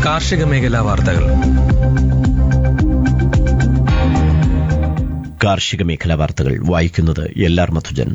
കാർഷിക മേഖലാ വാർത്തകൾ കാർഷിക മേഖലാ വാർത്തകൾ വായിക്കുന്നത് എൽ ആർ മധുജൻ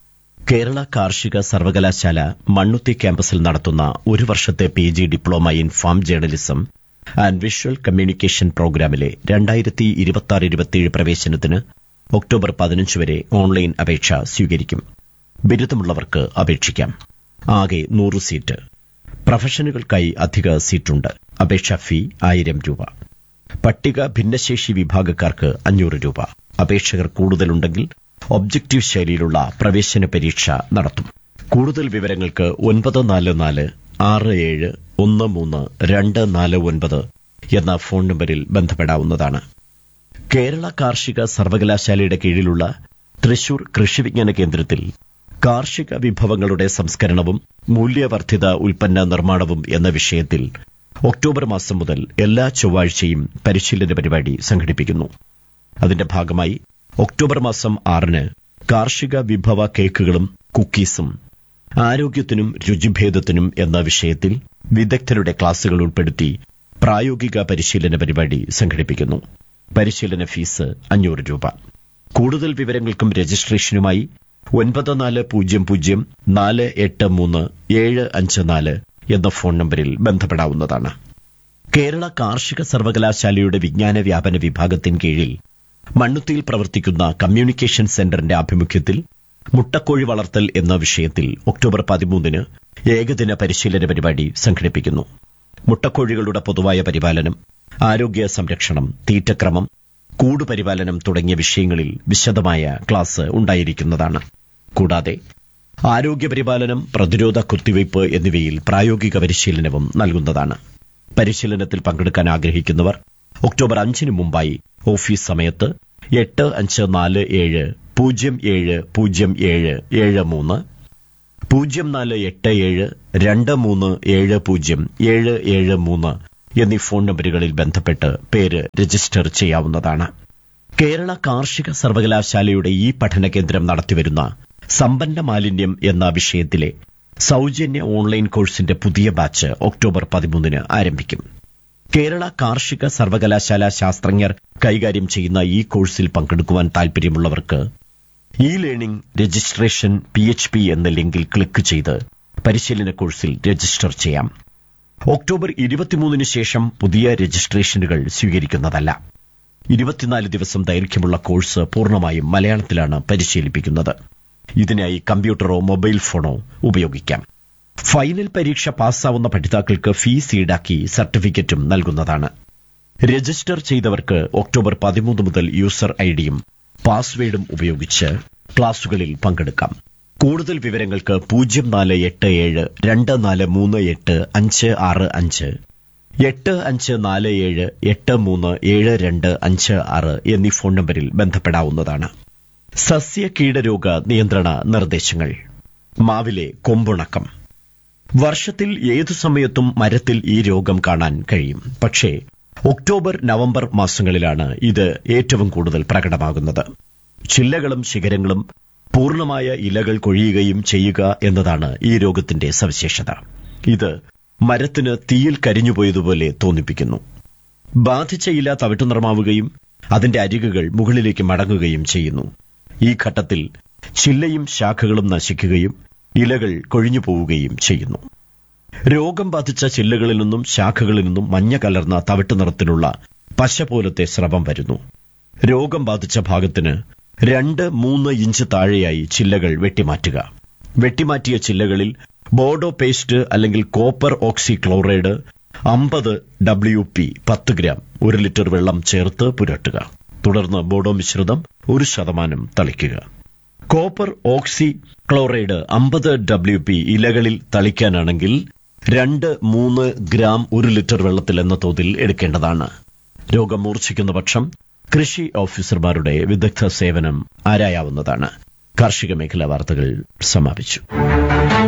കേരള കാർഷിക സർവകലാശാല മണ്ണുത്തി ക്യാമ്പസിൽ നടത്തുന്ന ഒരു വർഷത്തെ P G diploma in farm journalism and visual communication പ്രോഗ്രാമിലെ രണ്ടായിരത്തി ഇരുപത്തിയാറ് ഇരുപത്തിയേഴ് പ്രവേശനത്തിന് ഒക്ടോബർ പതിനഞ്ച് വരെ ഓൺലൈൻ അപേക്ഷ സ്വീകരിക്കും ബിരുദമുള്ളവർക്ക് അപേക്ഷിക്കാം ആകെ നൂറ് സീറ്റ് പ്രൊഫഷനുകൾക്കായി അധിക സീറ്റുണ്ട് അപേക്ഷാ ഫീ ആയിരം രൂപ പട്ടിക ഭിന്നശേഷി വിഭാഗക്കാർക്ക് അഞ്ഞൂറ് രൂപ അപേക്ഷകർ കൂടുതലുണ്ടെങ്കിൽ ഒബ്ജക്റ്റീവ് ശൈലിയിലുള്ള പ്രവേശന പരീക്ഷ നടത്തും കൂടുതൽ വിവരങ്ങൾക്ക് ഒൻപത് നാല് നാല് ആറ് ഏഴ് ഒന്ന് മൂന്ന് രണ്ട് നാല് ഒൻപത് എന്ന ഫോൺ നമ്പറിൽ ബന്ധപ്പെടാവുന്നതാണ് കേരള കാർഷിക സർവകലാശാലയുടെ കീഴിലുള്ള തൃശൂർ കൃഷി വിജ്ഞാന കേന്ദ്രത്തിൽ കാർഷിക വിഭവങ്ങളുടെ സംസ്കരണവും മൂല്യവർദ്ധിത ഉൽപ്പന്ന നിർമ്മാണവും എന്ന വിഷയത്തിൽ ഒക്ടോബർ മാസം മുതൽ എല്ലാ ചൊവ്വാഴ്ചയും പരിശീലന പരിപാടി സംഘടിപ്പിക്കുന്നു അതിന്റെ ഭാഗമായി ഒക്ടോബർ മാസം ആറിന് കാർഷിക വിഭവ കേക്കുകളും കുക്കീസും ആരോഗ്യത്തിനും രുചിഭേദത്തിനും എന്ന വിഷയത്തിൽ വിദഗ്ധരുടെ ക്ലാസുകൾ ഉൾപ്പെടുത്തി പ്രായോഗിക പരിശീലന പരിപാടി സംഘടിപ്പിക്കുന്നു പരിശീലന ഫീസ് അഞ്ഞൂറ് രൂപ കൂടുതൽ വിവരങ്ങൾക്കും രജിസ്ട്രേഷനുമായി ഒൻപത് നാല് പൂജ്യം പൂജ്യം നാല് എട്ട് മൂന്ന് ഏഴ് അഞ്ച് നാല് എന്ന ഫോൺ നമ്പറിൽ ബന്ധപ്പെടാവുന്നതാണ് കേരള കാർഷിക സർവകലാശാലയുടെ വിജ്ഞാന വ്യാപന വിഭാഗത്തിന് കീഴിൽ മണ്ണുത്തിയിൽ പ്രവർത്തിക്കുന്ന കമ്മ്യൂണിക്കേഷൻ സെന്ററിന്റെ ആഭിമുഖ്യത്തിൽ മുട്ടക്കോഴി വളർത്തൽ എന്ന വിഷയത്തിൽ ഒക്ടോബർ പതിമൂന്നിന് ഏകദിന പരിശീലന പരിപാടി സംഘടിപ്പിക്കുന്നു മുട്ടക്കോഴികളുടെ പൊതുവായ പരിപാലനം ആരോഗ്യ സംരക്ഷണം തീറ്റക്രമം കൂടുപരിപാലനം തുടങ്ങിയ വിഷയങ്ങളിൽ വിശദമായ ക്ലാസ് ഉണ്ടായിരിക്കുന്നതാണ് കൂടാതെ ആരോഗ്യപരിപാലനം പ്രതിരോധ കുത്തിവയ്പ് എന്നിവയിൽ പ്രായോഗിക പരിശീലനവും നൽകുന്നതാണ് പരിശീലനത്തിൽ പങ്കെടുക്കാൻ ആഗ്രഹിക്കുന്നവർ ഒക്ടോബർ അഞ്ചിന് മുമ്പായി ഓഫീസ് സമയത്ത് എട്ട് അഞ്ച് നാല് ഏഴ് പൂജ്യം ഏഴ് പൂജ്യം ഏഴ് ഏഴ് മൂന്ന് പൂജ്യം നാല് എട്ട് ഏഴ് രണ്ട് മൂന്ന് ഏഴ് പൂജ്യം ഏഴ് ഏഴ് മൂന്ന് എന്നീ ഫോൺ നമ്പറുകളിൽ ബന്ധപ്പെട്ട് പേര് രജിസ്റ്റർ ചെയ്യാവുന്നതാണ് കേരള കാർഷിക സർവകലാശാലയുടെ ഈ പഠന കേന്ദ്രം നടത്തിവരുന്ന സമ്പന്ന മാലിന്യം എന്ന വിഷയത്തിലെ സൌജന്യ ഓൺലൈൻ കോഴ്സിന്റെ പുതിയ ബാച്ച് ഒക്ടോബർ പതിമൂന്നിന് ആരംഭിക്കും കേരള കാർഷിക സർവകലാശാല ശാസ്ത്രജ്ഞർ കൈകാര്യം ചെയ്യുന്ന ഈ കോഴ്സിൽ പങ്കെടുക്കുവാൻ താൽപര്യമുള്ളവർക്ക് e learning registration P H P എന്ന ലിങ്കിൽ ക്ലിക്ക് ചെയ്ത് പരിശീലന കോഴ്സിൽ രജിസ്റ്റർ ചെയ്യാം ഒക്ടോബർ ഇരുപത്തിമൂന്നിന് ശേഷം പുതിയ രജിസ്ട്രേഷനുകൾ സ്വീകരിക്കുന്നതല്ല ഇരുപത്തിനാല് ദിവസം ദൈർഘ്യമുള്ള കോഴ്സ് പൂർണ്ണമായും മലയാളത്തിലാണ് പരിശീലിപ്പിക്കുന്നത് ഇതിനായി കമ്പ്യൂട്ടറോ മൊബൈൽ ഫോണോ ഉപയോഗിക്കാം ഫൈനൽ പരീക്ഷ പാസ്സാവുന്ന പഠിതാക്കൾക്ക് ഫീസ് ഈടാക്കി സർട്ടിഫിക്കറ്റും നൽകുന്നതാണ് രജിസ്റ്റർ ചെയ്തവർക്ക് ഒക്ടോബർ പതിമൂന്ന് മുതൽ യൂസർ ഐഡിയും പാസ്വേഡും ഉപയോഗിച്ച് ക്ലാസുകളിൽ പങ്കെടുക്കാം കൂടുതൽ വിവരങ്ങൾക്ക് പൂജ്യം നാല് എട്ട് ഏഴ് രണ്ട് നാല് മൂന്ന് എട്ട് അഞ്ച് ആറ് അഞ്ച് എട്ട് അഞ്ച് നാല് ഏഴ് എട്ട് മൂന്ന് ഏഴ് രണ്ട് അഞ്ച് ആറ് എന്നീ ഫോൺ നമ്പറിൽ ബന്ധപ്പെടാവുന്നതാണ് സസ്യ കീടരോഗ നിയന്ത്രണ നിർദ്ദേശങ്ങൾ മാവിലെ കൊമ്പുണക്കം വർഷത്തിൽ ഏതു സമയത്തും മരത്തിൽ ഈ രോഗം കാണാൻ കഴിയും പക്ഷേ ഒക്ടോബർ നവംബർ മാസങ്ങളിലാണ് ഇത് ഏറ്റവും കൂടുതൽ പ്രകടമാകുന്നത് ചില്ലകളും ശിഖരങ്ങളും പൂർണ്ണമായ ഇലകൾ കൊഴിയുകയും ചെയ്യുക എന്നതാണ് ഈ രോഗത്തിന്റെ സവിശേഷത ഇത് മരത്തിന് തീയിൽ കരിഞ്ഞുപോയതുപോലെ തോന്നിപ്പിക്കുന്നു ബാധിച്ച ഇല തവിട്ടുനിറമാവുകയും അതിന്റെ അരികുകൾ മുകളിലേക്ക് മടങ്ങുകയും ചെയ്യുന്നു ഈ ഘട്ടത്തിൽ ചില്ലയും ശാഖകളും നശിക്കുകയും ഇലകൾ കൊഴിഞ്ഞു പോവുകയും ചെയ്യുന്നു രോഗം ബാധിച്ച ചില്ലകളിൽ നിന്നും ശാഖകളിൽ നിന്നും മഞ്ഞ കലർന്ന തവിട്ട് നിറത്തിലുള്ള പശ പോലത്തെ സ്രവം വരുന്നു രോഗം ബാധിച്ച ഭാഗത്തിന് രണ്ട് മൂന്ന് ഇഞ്ച് താഴെയായി ചില്ലകൾ വെട്ടിമാറ്റുക വെട്ടിമാറ്റിയ ചില്ലകളിൽ ബോർഡോ പേസ്റ്റ് അല്ലെങ്കിൽ കോപ്പർ ഓക്സി ക്ലോറൈഡ് അമ്പത് ഡബ്ല്യു പി പത്ത് ഗ്രാം ഒരു ലിറ്റർ വെള്ളം ചേർത്ത് പുരട്ടുക തുടർന്ന് ബോഡോ മിശ്രിതം ഒരു ശതമാനം തളിക്കുക കോപ്പർ ഓക്സി ക്ലോറൈഡ് അമ്പത് ഡബ്ല്യു പി ഇലകളിൽ തളിക്കാനാണെങ്കിൽ രണ്ട് മൂന്ന് ഗ്രാം ഒരു ലിറ്റർ വെള്ളത്തിൽ എന്ന തോതിൽ എടുക്കേണ്ടതാണ് രോഗം മൂർച്ഛിക്കുന്ന പക്ഷം കൃഷി ഓഫീസർമാരുടെ വിദഗ്ധ സേവനം ആരായാവുന്നതാണ് കാർഷിക മേഖലാ വാർത്തകൾ സമാപിച്ചു